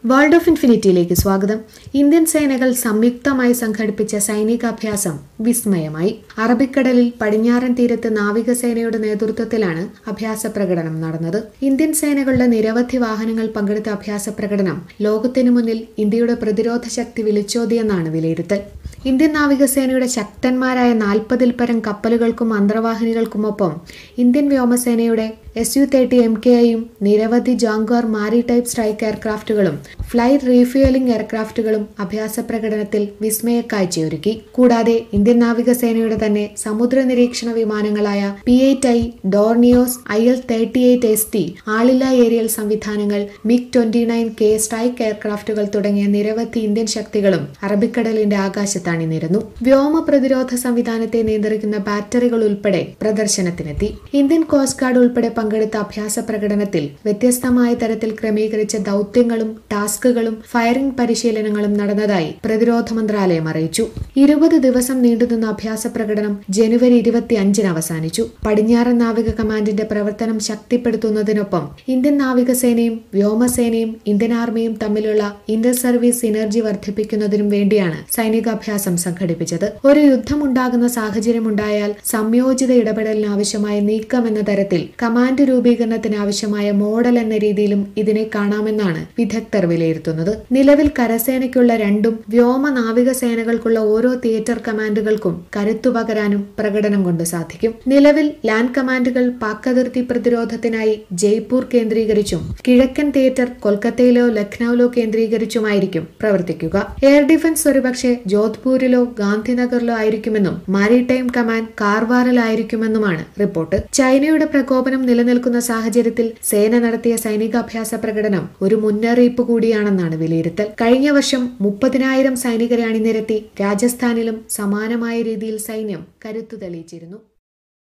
world of ഇൻഫിനിറ്റിയിലേക്ക് സ്വാഗതം Indian സേനകൾ സംയുക്തമായി സംഘടിപ്പിച്ച സൈനികാഭ്യാസം വിസ്മയമായി അറബിക്കടലിൽ പടിഞ്ഞാറൻ തീരത്ത് നാവികസേനയുടെ നേതൃത്വത്തിലാണ് അഭ്യാസ പ്രകടനം നടന്നത് ഇന്ത്യൻ സേനകളുടെ നിരവധി വാഹനങ്ങൾ പങ്കെടുത്ത അഭ്യാസ പ്രകടനം ലോകത്തിനു മുന്നിൽ ഇന്ത്യയുടെ പ്രതിരോധ ശക്തി വിളിച്ചോതിയെന്നാണ് വിലയിരുത്തൽ ഇന്ത്യൻ നാവികസേനയുടെ ശക്തന്മാരായ നാൽപ്പതിൽ പരം കപ്പലുകൾക്കും അന്തർവാഹിനികൾക്കുമൊപ്പം ഇന്ത്യൻ വ്യോമസേനയുടെ S U thirty M K ഐയും നിരവധി ജാങ്വാർ മാരി ടൈപ്പ് സ്ട്രൈക്ക് എയർക്രാഫ്റ്റുകളും ഫ്ലൈറ്റ് റീഫ്യൂലിംഗ് എയർക്രാഫ്റ്റുകളും അഭ്യാസ പ്രകടനത്തിൽ വിസ്മയ കാഴ്ചയൊരുക്കി കൂടാതെ ഇന്ത്യൻ നാവികസേനയുടെ തന്നെ സമുദ്ര നിരീക്ഷണ വിമാനങ്ങളായ P eight I Dorniers I L thirty eight S T ആളില്ല ഏരിയൽ സംവിധാനങ്ങൾ MiG twenty nine K strike എയർക്രാഫ്റ്റുകൾ തുടങ്ങിയ നിരവധി ഇന്ത്യൻ ശക്തികളും അറബിക്കടലിന്റെ ആകാശത്തണിനിരന്നു വ്യോമ പ്രതിരോധ സംവിധാനത്തെ നിയന്ത്രിക്കുന്ന ബാറ്ററികൾ ഉൾപ്പെടെ പ്രദർശനത്തിനെത്തി ഇന്ത്യൻ കോസ്റ്റ് ഗാർഡ് ഉൾപ്പെടെ പങ്കെടുത്ത അഭ്യാസ പ്രകടനത്തിൽ വ്യത്യസ്തമായ തരത്തിൽ ക്രമീകരിച്ച ദൗത്യങ്ങളും ടാസ്കുകളും ഫയറിംഗ് പരിശീലനങ്ങളും നടന്നതായി പ്രതിരോധ മന്ത്രാലയം അറിയിച്ചു ഇരുപത് ദിവസം നീണ്ടുനിന്ന അഭ്യാസ പ്രകടനം ജനുവരി ഇരുപത്തി അഞ്ചിന് അവസാനിച്ചു പടിഞ്ഞാറൻ നാവിക കമാൻഡിന്റെ പ്രവർത്തനം ശക്തിപ്പെടുത്തുന്നതിനൊപ്പം ഇന്ത്യൻ നാവികസേനയും വ്യോമസേനയും ഇന്ത്യൻ ആർമിയും തമ്മിലുള്ള ഇന്റർ സർവീസ് സിനർജി വർദ്ധിപ്പിക്കുന്നതിനും വേണ്ടിയാണ് സൈനികാഭ്യാസം സംഘടിപ്പിച്ചത് ഒരു യുദ്ധമുണ്ടാകുന്ന സാഹചര്യമുണ്ടായാൽ സംയോജിത ഇടപെടലിന് ആവശ്യമായ നീക്കം എന്ന തരത്തിൽ കമാൻഡ് രൂപീകരണത്തിന് ആവശ്യമായ മോഡൽ എന്ന രീതിയിലും ഇതിനെ കാണാമെന്നാണ് വിദഗ്ധർ വിലയിരുത്തുന്നത് നിലവിൽ കരസേനയ്ക്കുള്ള രണ്ടും വ്യോമ നാവിക സേനകൾക്കുള്ള ഓരോ തിയേറ്റർ കമാൻഡുകൾക്കും കരുത്തു പകരാനും പ്രകടനം കൊണ്ട് സാധിക്കും നിലവിൽ ലാൻഡ് കമാൻഡുകൾ പാക് അതിർത്തി പ്രതിരോധത്തിനായി ജയ്പൂർ കേന്ദ്രീകരിച്ചും കിഴക്കൻ തിയേറ്റർ കൊൽക്കത്തയിലോ ലക്നൌവിലോ കേന്ദ്രീകരിച്ചുമായിരിക്കും പ്രവർത്തിക്കുക എയർ ഡിഫൻസ് ഒരുപക്ഷെ ജോധ്പൂരിലോ ഗാന്ധിനഗറിലോ ആയിരിക്കുമെന്നും മാരിടൈം കമാൻഡ് കാർവാറിലായിരിക്കുമെന്നുമാണ് റിപ്പോർട്ട് ചൈനയുടെ പ്രകോപനം നിലനിൽക്കുന്ന സാഹചര്യത്തിൽ സേന നടത്തിയ സൈനികാഭ്യാസ പ്രകടനം ഒരു മുന്നറിയിപ്പ് കൂടിയാണെന്നാണ് വിലയിരുത്തൽ കഴിഞ്ഞ വർഷം മുപ്പതിനായിരം സൈനികരെ അണിനിരത്തി രാജസ്ഥാനിലും സമാനമായ രീതിയിൽ സൈന്യം കരുത്തു തെളിയിച്ചിരുന്നു